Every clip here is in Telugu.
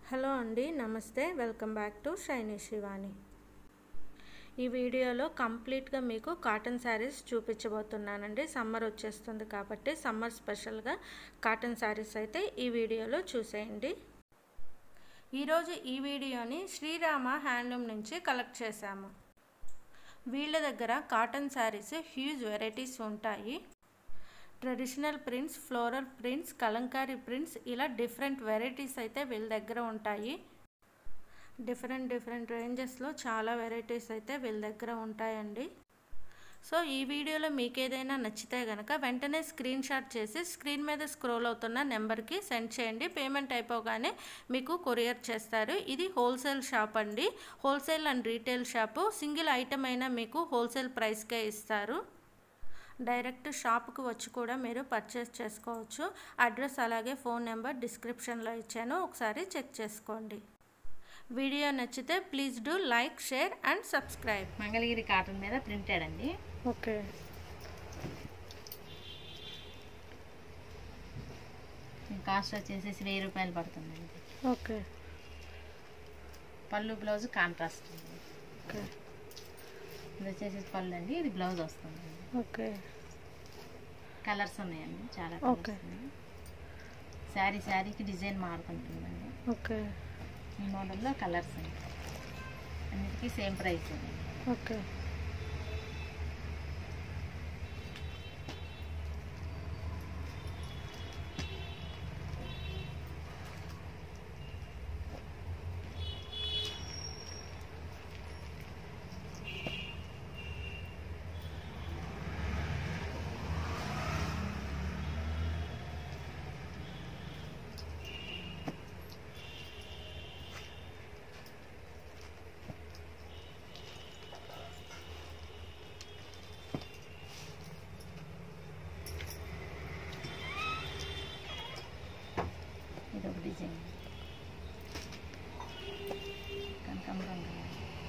హలో అండి నమస్తే welcome back to Shiny Shivani ఈ వీడియోలో కంప్లీట్గా మీకు కాటన్ శారీస్ చూపించబోతున్నానండి సమ్మర్ వచ్చేస్తుంది కాబట్టి సమ్మర్ స్పెషల్గా కాటన్ శారీస్ అయితే ఈ వీడియోలో చూసేయండి ఈరోజు ఈ వీడియోని శ్రీరామ హ్యాండ్లూమ్ నుంచి కలెక్ట్ చేశాము వీళ్ళ దగ్గర కాటన్ శారీస్ హ్యూజ్ వెరైటీస్ ఉంటాయి traditional prints floral prints kalamkari prints ఇలా డిఫరెంట్ వెరైటీస్ అయితే వీళ్ళ దగ్గర ఉంటాయి డిఫరెంట్ డిఫరెంట్ రేంజెస్లో చాలా వెరైటీస్ అయితే వీళ్ళ దగ్గర ఉంటాయండి సో ఈ వీడియోలో మీకు ఏదైనా నచ్చితే కనుక వెంటనే స్క్రీన్ షాట్ చేసి స్క్రీన్ మీద స్క్రోల్ అవుతున్న నెంబర్కి సెండ్ చేయండి పేమెంట్ అయిపోగానే మీకు కొరియర్ చేస్తారు ఇది హోల్సేల్ షాప్ అండి wholesale and retail shop single item అయినా మీకు హోల్సేల్ ప్రైస్కే ఇస్తారు డైరెక్ట్ షాప్కి వచ్చి కూడా మీరు పర్చేస్ చేసుకోవచ్చు అడ్రస్ అలాగే ఫోన్ నెంబర్ డిస్క్రిప్షన్లో ఇచ్చాను ఒకసారి చెక్ చేసుకోండి వీడియో నచ్చితే please do like share and subscribe Mangalagiri cotton మీద ప్రింటెడ్ అండి ఓకే కాస్ట్ వచ్చేసి వెయ్యి రూపాయలు పడుతుందండి ఓకే పళ్ళు బ్లౌజ్ కాంట్రాస్ట్ ఓకే ఇది వచ్చేసి పళ్ళు అండి ఇది బ్లౌజ్ వస్తుంది ఓకే కలర్స్ ఉన్నాయండి చాలా Okay. కలర్స్ ఉన్నాయి శారీ శారీకి డిజైన్ మారుతుంటుందండి ఓకే ఈ మోడల్లో కలర్స్ ఉన్నాయి అన్నిటికీ సేమ్ ప్రైస్ అండి ఓకే ఇది ఒక డిజైన్ కనకాంబరం కలర్.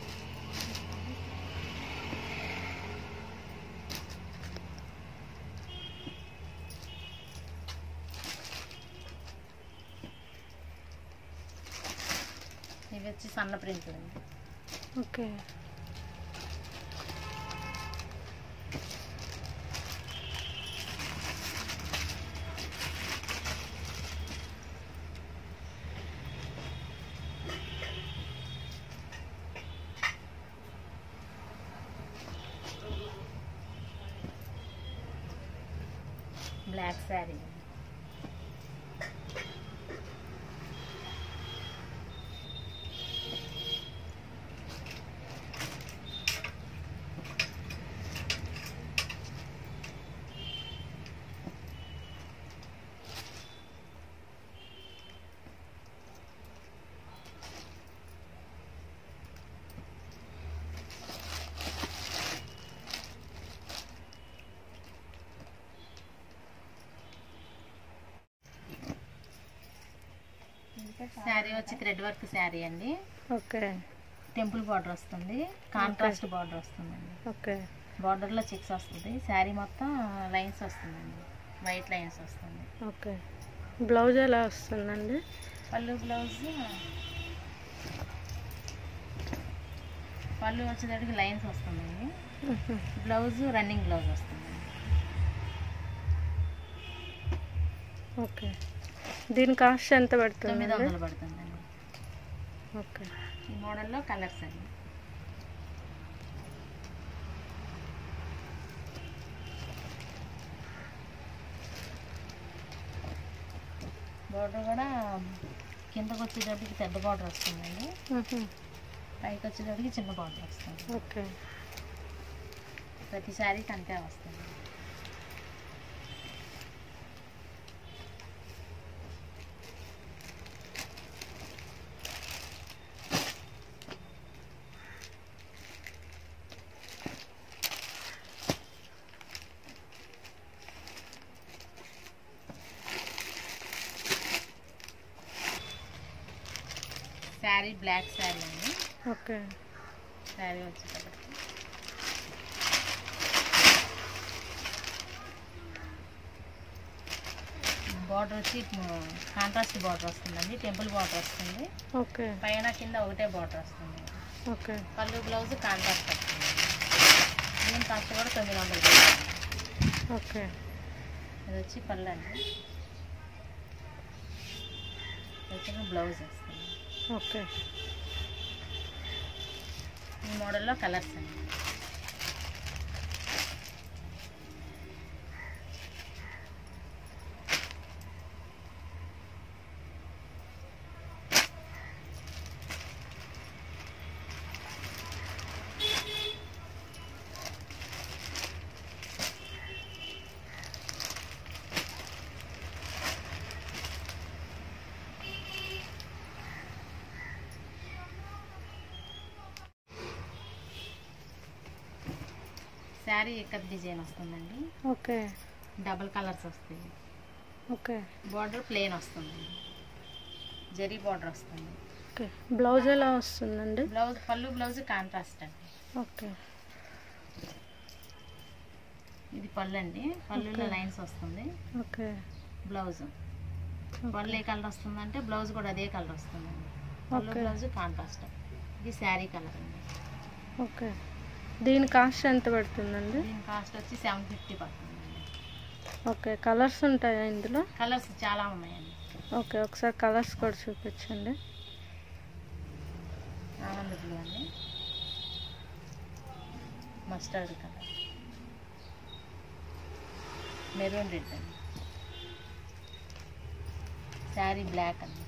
ఇవి వచ్చి సన్న ప్రింట్లు అండి ఓకే బ్లాక్ శారీ శారీ వచ్చి థ్రెడ్ వర్క్ శారీ అండి ఓకే టెంపుల్ బార్డర్ వస్తుంది కాంట్రాస్ట్ బార్డర్ వస్తుందండి ఓకే బార్డర్లో చెక్స్ వస్తుంది శారీ మొత్తం లైన్స్ వస్తుందండి వైట్ లైన్స్ వస్తుంది ఓకే బ్లౌజ్ ఎలా వస్తుందండి పళ్ళు బ్లౌజ్ పళ్ళు వచ్చేటప్పటికి లైన్స్ వస్తుందండి బ్లౌజ్ రన్నింగ్ బ్లౌజ్ వస్తుందండి ఓకే దీని కాస్ట్ ఎంత తొమ్మిది పడుతుంది వందలు పడుతుందండి ఓకే ఈ మోడల్లో కలర్స్ అండి బార్డర్ కూడా కిందకు వచ్చేటప్పటికి పెద్ద బార్డర్ వస్తుందండి పైకి వచ్చేటప్పటికి చిన్న బార్డర్ వస్తుంది ఓకే ప్రతి శారీకి అంతే వస్తుంది శారీ బ్లాక్ శారీ అండి ఓకే శారీ వచ్చేటప్పటికి బార్డర్ వచ్చి కాంట్రాస్ట్ బార్డర్ వస్తుందండి టెంపుల్ బార్డర్ వస్తుంది ఓకే పైన కింద ఒకటే బార్డర్ వస్తుంది ఓకే పళ్ళు బ్లౌజ్ కాంట్రాస్ట్ వస్తుంది దీని కాస్ట్ కూడా తొమ్మిది వందలు పడుతుంది. ఓకే ఇది వచ్చి పళ్ళు అండి ఇది వచ్చి బ్లౌజ్ వస్తుంది ఓకే ఈ మోడల్లో కలర్స్ అండి శారీ ఎక్కత్ డిజైన్ వస్తుందండి ఓకే డబల్ కలర్స్ వస్తాయి ఓకే బార్డర్ ప్లేన్ వస్తుంది జరీ బార్డర్ వస్తుంది ఓకే బ్లౌజ్ ఎలా వస్తుందండి బ్లౌజ్ పళ్ళు బ్లౌజ్ కాంట్రాస్ట్ అండి ఓకే ఇది పళ్ళు అండి పళ్ళులో Okay. లైన్స్ వస్తుంది ఓకే బ్లౌజ్ పళ్ళు ఏ కలర్ వస్తుందంటే బ్లౌజ్ కూడా అదే కలర్ వస్తుందండి పళ్ళు Okay. బ్లౌజ్ కాంట్రాస్ట్ ఇది శారీ కలర్ అండి ఓకే దీని కాస్ట్ ఎంత పడుతుందండి దీని కాస్ట్ వచ్చి సెవెన్ ఫిఫ్టీ పడుతుందండి ఓకే కలర్స్ ఉంటాయా ఇందులో కలర్స్ చాలా ఉన్నాయండి ఓకే ఒకసారి కలర్స్ కూడా చూపించండి ఆనంద బ్లూ అండి మస్టర్డ్ కలర్ మెరూన్ రెడ్ అండి శారీ బ్లాక్ అండి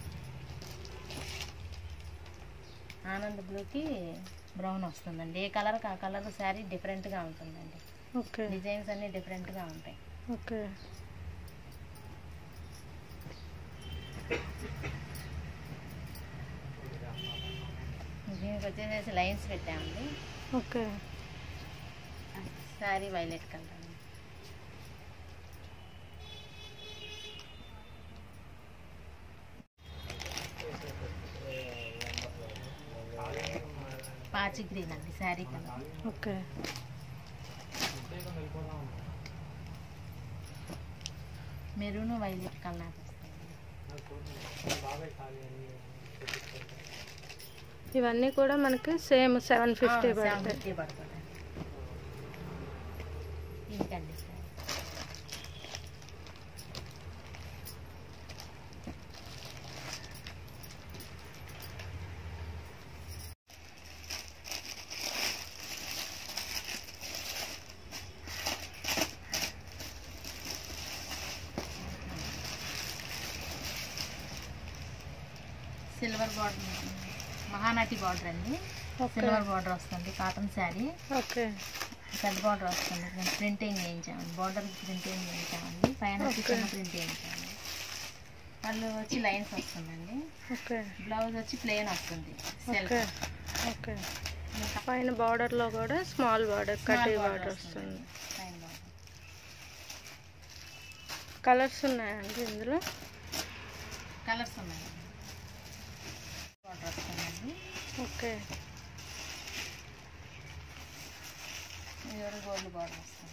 ఆనంద్ బ్లూకి బ్రౌన్ వస్తుందండి ఏ కలర్ ఆ కలర్ శారీ డిఫరెంట్గా ఉంటుందండి ఓకే డిజైన్స్ అన్నీ డిఫరెంట్గా ఉంటాయి ఓకే దీనికి వచ్చేసి లైన్స్ పెట్టామండి ఓకే శారీ వైలెట్ కలర్ అండి పాచి గ్రీన్ అండి sari colour okay maroon violet colour ఇవన్నీ కూడా మనకి సేమ్ సెవెన్ ఫిఫ్టీ సెవెన్ పడతాయి ఫిఫ్టీ పడుతుంది ఇంకండి sir silver border Mahanati border అండి ఓకే సిల్వర్ బార్డర్ వస్తుంది కాటన్ శారీ ఓకే పెద్ద బార్డర్ వస్తుంది మేము ప్రింటింగ్ చేయించామండి బార్డర్ ప్రింటింగ్ చేయించామండి పైన వచ్చి Okay. చిన్న ప్రింట్ చేయించామండి వాళ్ళు వచ్చి లైన్స్ వస్తుందండి ఓకే బ్లౌజ్ వచ్చి ప్లెయిన్ వస్తుంది సెల్ఫ్ ఓకే ఓకే పైన బార్డర్లో కూడా స్మాల్ బార్డర్ కటీ బార్డర్ వస్తుంది పైన బార్డర్ కలర్స్ ఉన్నాయండి ఇందులో కలర్స్ ఉన్నాయి బార్డర్ వస్తుందండి ఓకే ఇది గోల్డ్ బార్డర్ వస్తుంది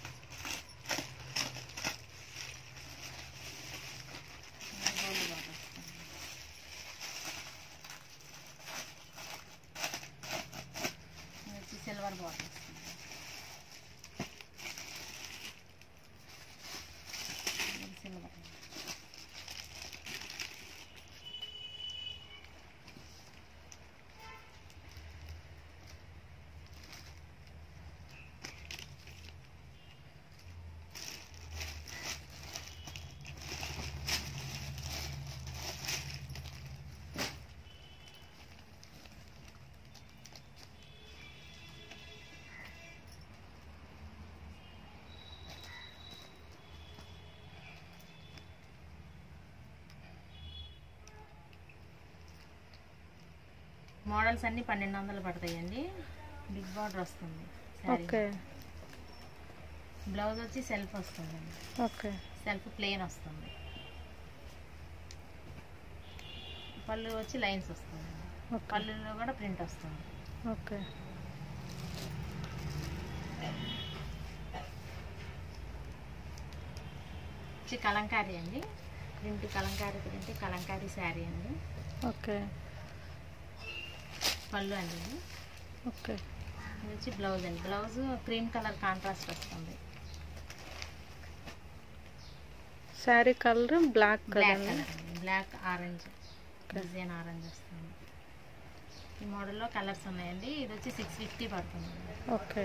ఇది గోల్డ్ బార్డర్ వస్తుంది ఇది వచ్చి సిల్వర్ బార్డర్ వస్తుంది ఇది సిల్వర్ మోడల్స్ అన్ని పన్నెండు వందలు పడతాయండి బిగ్ బార్డర్ వస్తుంది శారీ ఓకే బ్లౌజ్ వచ్చి సెల్ఫ్ వస్తుందండి ఓకే సెల్ఫ్ ప్లెయిన్ వస్తుంది పళ్ళు వచ్చి లైన్స్ వస్తుంది ఓకే పళ్ళులో కూడా ప్రింట్ వస్తుంది ఓకే వచ్చి కలంకారీ అండి ప్రింట్ కలంకారీ ప్రింట్ కలంకారీ శారీ అండి ఓకే పళ్ళు అండి ఇది ఓకే ఇది వచ్చి బ్లౌజ్ అండి బ్లౌజ్ క్రీమ్ కలర్ కాంట్రాస్ట్ వస్తుంది శారీ కలర్ బ్లాక్ బ్లాక్ కదండి కలర్ అండి బ్లాక్ ఆరెంజ్ డిజైన్ ఆరెంజ్ వస్తుంది ఈ మోడల్లో కలర్స్ ఉన్నాయండి ఇది వచ్చి సిక్స్ ఫిఫ్టీ పడుతుంది ఓకే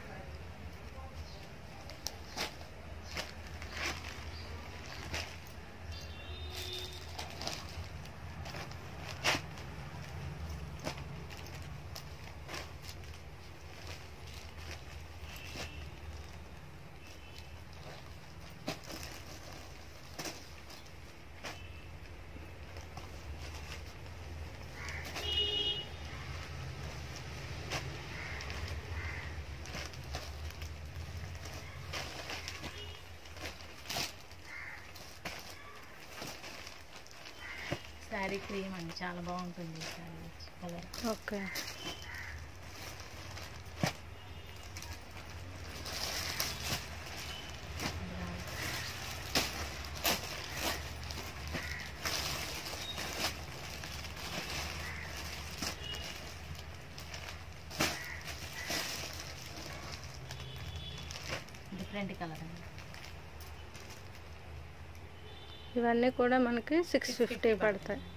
శారీ క్రీమ్ అండి చాలా బాగుంటుంది ఈ శారీ వచ్చి కలర్ ఓకే డిఫరెంట్ కలర్ అండి ఇవన్నీ కూడా మనకి సిక్స్ ఫిఫ్టీ పడతాయి